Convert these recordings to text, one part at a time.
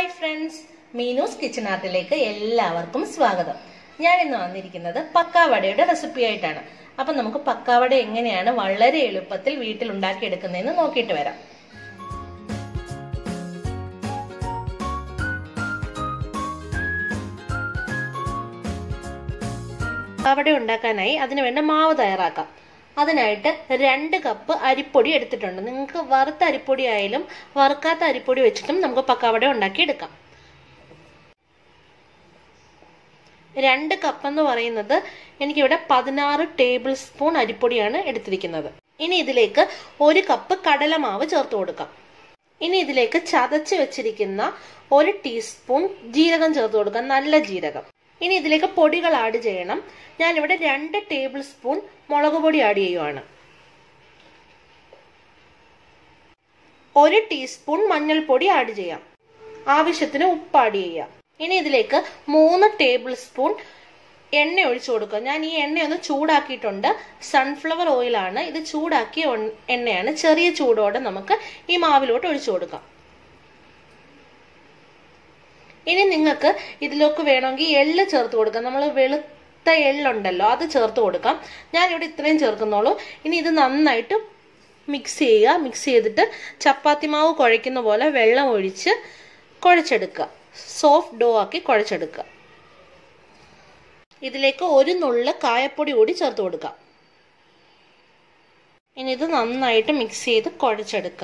hi friends Meenu's kitchen ആർട്ടിലേക്ക് എല്ലാവർക്കും സ്വാഗതം ഞാൻ ഇന്ന് വന്നിരിക്കുന്നത് പക്കാവടയുടെ റെസിപ്പി ആയിട്ടാണ് അപ്പം നമുക്ക് പക്കാവട എങ്ങനെയാണ് വളരെ എളുപ്പത്തിൽ വീട്ടിൽ ഉണ്ടാക്കിയെടുക്കുന്നതെന്ന് നോക്കിയിട്ട് വരാം പക്കാവട ഉണ്ടാക്കാനായി അതിന് വേണ്ട മാവ് തയ്യാറാക്കാം അതിനായിട്ട് രണ്ട് കപ്പ് അരിപ്പൊടി എടുത്തിട്ടുണ്ട് നിങ്ങൾക്ക് വറുത്ത അരിപ്പൊടി ആയാലും വറുക്കാത്ത അരിപ്പൊടി വെച്ചിട്ടും നമുക്ക് പക്കാവട ഉണ്ടാക്കിയെടുക്കാം രണ്ട് കപ്പ് എന്ന് പറയുന്നത് എനിക്കിവിടെ പതിനാറ് ടേബിൾ സ്പൂൺ അരിപ്പൊടിയാണ് എടുത്തിരിക്കുന്നത് ഇനി ഇതിലേക്ക് ഒരു കപ്പ് കടലമാവ് ചേർത്ത് കൊടുക്കാം ഇനി ഇതിലേക്ക് ചതച്ച് വെച്ചിരിക്കുന്ന ഒരു ടീസ്പൂൺ ജീരകം ചേർത്ത് കൊടുക്കാം നല്ല ജീരകം ഇനി ഇതിലേക്ക് പൊടികൾ ആഡ് ചെയ്യണം ഞാനിവിടെ രണ്ട് ടേബിൾ സ്പൂൺ മുളക് പൊടി ആഡ് ചെയ്യുവാണ് ഒരു ടീസ്പൂൺ മഞ്ഞൾപ്പൊടി ആഡ് ചെയ്യാം ആവശ്യത്തിന് ഉപ്പ് ആഡ് ചെയ്യാം ഇനി ഇതിലേക്ക് മൂന്ന് ടേബിൾ സ്പൂൺ എണ്ണ ഒഴിച്ചു കൊടുക്കുക ഞാൻ ഈ എണ്ണ ഒന്ന് ചൂടാക്കിയിട്ടുണ്ട് സൺഫ്ലവർ ഓയിലാണ് ഇത് ചൂടാക്കിയ എണ്ണയാണ് ചെറിയ ചൂടോടെ നമുക്ക് ഈ മാവിലോട്ട് ഒഴിച്ചു കൊടുക്കാം ഇനി നിങ്ങൾക്ക് ഇതിലേക്ക് വേണമെങ്കിൽ എള്ള് ചേർത്ത് കൊടുക്കാം നമ്മൾ വെളുത്ത എള്ളുണ്ടല്ലോ അത് ചേർത്ത് കൊടുക്കാം ഞാനിവിടെ ഇത്രയും ചേർക്കുന്നുള്ളൂ ഇനി ഇത് നന്നായിട്ട് മിക്സ് ചെയ്യുക മിക്സ് ചെയ്തിട്ട് ചപ്പാത്തി മാവ് കുഴയ്ക്കുന്ന പോലെ വെള്ളം ഒഴിച്ച് കുഴച്ചെടുക്കുക സോഫ്റ്റ് ഡോ ആക്കി കുഴച്ചെടുക്കുക ഇതിലേക്ക് ഒരു നുള്ള് കായപ്പൊടി കൂടി ചേർത്ത് കൊടുക്കാം ഇനി ഇത് നന്നായിട്ട് മിക്സ് ചെയ്ത് കുഴച്ചെടുക്കുക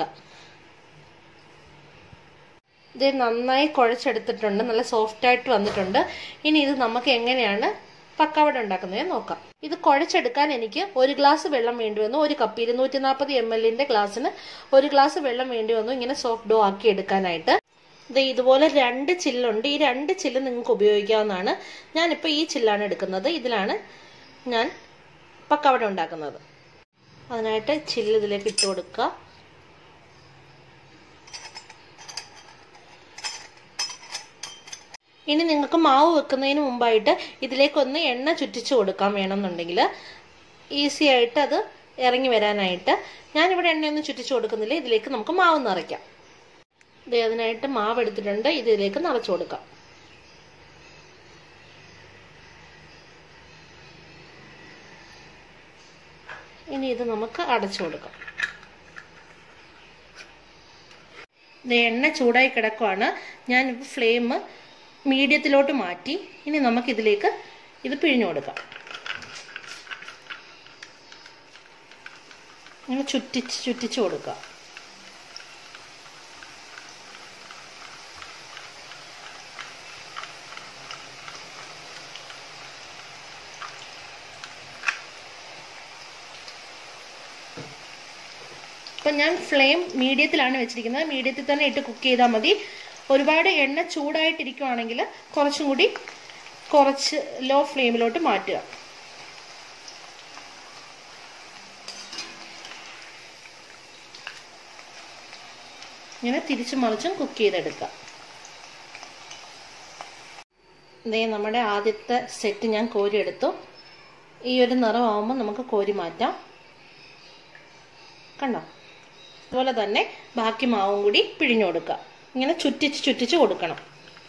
ഇത് നന്നായി കുഴച്ചെടുത്തിട്ടുണ്ട് നല്ല സോഫ്റ്റ് ആയിട്ട് വന്നിട്ടുണ്ട് ഇനി ഇത് നമുക്ക് എങ്ങനെയാണ് പക്കാവട ഉണ്ടാക്കുന്നത് നോക്കാം ഇത് കുഴച്ചെടുക്കാൻ എനിക്ക് ഒരു ഗ്ലാസ് വെള്ളം വേണ്ടി വന്നു ഒരു കപ്പ് ഇരുന്നൂറ്റി നാൽപ്പത് എം എല്ലിന്റെ ഗ്ലാസ്സിന് ഒരു ഗ്ലാസ് വെള്ളം വേണ്ടി വന്നു ഇങ്ങനെ സോഫ്റ്റ് ഡോ ആക്കി എടുക്കാനായിട്ട് ഇത് ഇതുപോലെ രണ്ട് ചില്ലുണ്ട് ഈ രണ്ട് ചില്ല് നിങ്ങൾക്ക് ഉപയോഗിക്കാവുന്നതാണ് ഞാനിപ്പോൾ ഈ ചില്ലാണ് എടുക്കുന്നത് ഇതിലാണ് ഞാൻ പക്കവട ഉണ്ടാക്കുന്നത് അതിനായിട്ട് ചില്ല് ഇതിലേക്ക് ഇട്ട് കൊടുക്കുക ഇനി നിങ്ങൾക്ക് മാവ് വെക്കുന്നതിന് മുമ്പായിട്ട് ഇതിലേക്കൊന്ന് എണ്ണ ചുറ്റിച്ചു കൊടുക്കാൻ വേണമെന്നുണ്ടെങ്കിൽ ഈസി ആയിട്ട് അത് ഇറങ്ങി വരാനായിട്ട് ഞാനിവിടെ എണ്ണയൊന്നും ചുറ്റിച്ചു കൊടുക്കുന്നില്ല ഇതിലേക്ക് നമുക്ക് മാവ് നിറയ്ക്കാം ഇത് അതിനായിട്ട് മാവ് എടുത്തിട്ടുണ്ട് ഇതിലേക്ക് നിറച്ചു കൊടുക്കാം ഇനി ഇത് നമുക്ക് അടച്ചു കൊടുക്കാം ഇത് എണ്ണ ചൂടായി കിടക്കുവാണ് ഞാൻ ഫ്ലെയിം മീഡിയത്തിലോട്ട് മാറ്റി ഇനി നമുക്ക് ഇതിലേക്ക് ഇത് പിഴിഞ്ഞു കൊടുക്കാം ഇങ്ങനെ ചുറ്റിച്ച് ചുറ്റിച്ച് കൊടുക്കുക ഇപ്പം ഞാൻ ഫ്ലെയിം മീഡിയത്തിലാണ് വെച്ചിരിക്കുന്നത് മീഡിയത്തിൽ തന്നെ ഇട്ട് കുക്ക് ചെയ്താൽ മതി ഒരുപാട് എണ്ണ ചൂടായിട്ടിരിക്കുവാണെങ്കിൽ കുറച്ചും കൂടി കുറച്ച് ലോ ഫ്ലെയിമിലോട്ട് മാറ്റുക ഇങ്ങനെ തിരിച്ചും മറിച്ചും കുക്ക് ചെയ്തെടുക്കുക ഇതേ നമ്മുടെ ആദ്യത്തെ സെറ്റ് ഞാൻ കോരിയെടുത്തു ഈ ഒരു നിറമാകുമ്പോൾ നമുക്ക് കോരി മാറ്റാം കണ്ടോ അതുപോലെ തന്നെ ബാക്കി മാവും കൂടി പിഴിഞ്ഞു കൊടുക്കുക ഇങ്ങനെ ചുറ്റിച്ച് ചുറ്റിച്ച് കൊടുക്കണം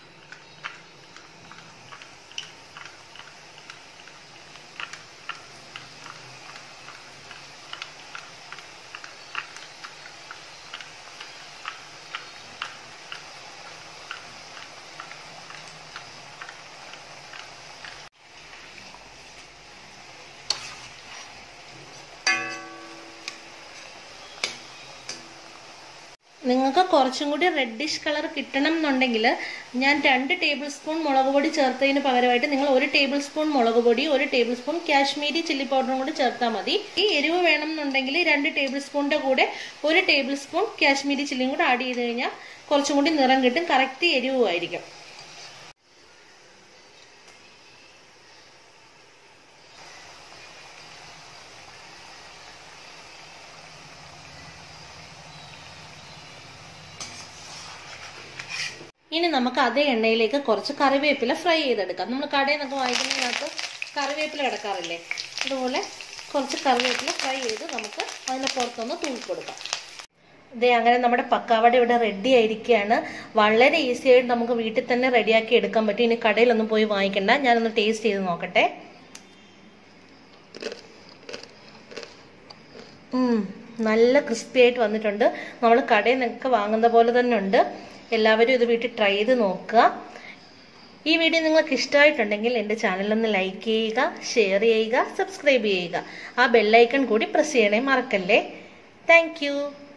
നിങ്ങൾക്ക് കുറച്ചും കൂടി റെഡിഷ് കളർ കിട്ടണം എന്നുണ്ടെങ്കിൽ ഞാൻ രണ്ട് ടേബിൾ സ്പൂൺ മുളക് പൊടി ചേർത്തതിന് പകരമായിട്ട് നിങ്ങൾ ഒരു ടേബിൾ സ്പൂൺ മുളക് പൊടി ഒരു ടേബിൾ സ്പൂൺ കാശ്മീരി ചില്ലി പൗഡറും കൂടി ചേർത്താൽ മതി ഈ എരിവ് വേണം എന്നുണ്ടെങ്കിൽ രണ്ട് ടേബിൾ സ്പൂണിന്റെ കൂടെ ഒരു ടേബിൾ സ്പൂൺ കാശ്മീരി ചില്ലിയും കൂടെ ആഡ് ചെയ്ത് കഴിഞ്ഞാൽ കുറച്ചും കൂടി നിറം കിട്ടും കറക്റ്റ് എരിവുമായിരിക്കും ഇനി നമുക്ക് അതേ എണ്ണയിലേക്ക് കുറച്ച് കറിവേപ്പില ഫ്രൈ ചെയ്തെടുക്കാം നമ്മൾ കടയിൽ നിന്നൊക്കെ വാങ്ങിക്കുന്നതിനകത്ത് കറിവേപ്പില കിടക്കാറില്ലേ അതുപോലെ കുറച്ച് കറിവേപ്പില ഫ്രൈ ചെയ്ത് നമുക്ക് അതിൻ്റെ പുറത്തൊന്ന് തൂക്കി കൊടുക്കാം ഇതേ അങ്ങനെ നമ്മുടെ പക്കാവട ഇവിടെ റെഡി ആയിരിക്കുകയാണ് വളരെ ഈസി ആയിട്ട് നമുക്ക് വീട്ടിൽ തന്നെ റെഡിയാക്കി എടുക്കാൻ പറ്റും ഇനി കടയിലൊന്നും പോയി വാങ്ങിക്കണ്ട ഞാനൊന്ന് ടേസ്റ്റ് ചെയ്ത് നോക്കട്ടെ ഉം, നല്ല ക്രിസ്പി ആയിട്ട് വന്നിട്ടുണ്ട് നമ്മൾ കടയിൽ നിന്നൊക്കെ വാങ്ങുന്ന പോലെ തന്നെ ഉണ്ട് എല്ലാവരും ഇത് വീട്ടിൽ ട്രൈ ചെയ്ത് നോക്കുക ഈ വീഡിയോ നിങ്ങൾക്ക് ഇഷ്ടമായിട്ടുണ്ടെങ്കിൽ എൻ്റെ ചാനലൊന്ന് ലൈക്ക് ചെയ്യുക ഷെയർ ചെയ്യുക സബ്സ്ക്രൈബ് ചെയ്യുക ആ ബെല്ലൈക്കൺ കൂടി പ്രസ് ചെയ്യണേ മറക്കല്ലേ താങ്ക്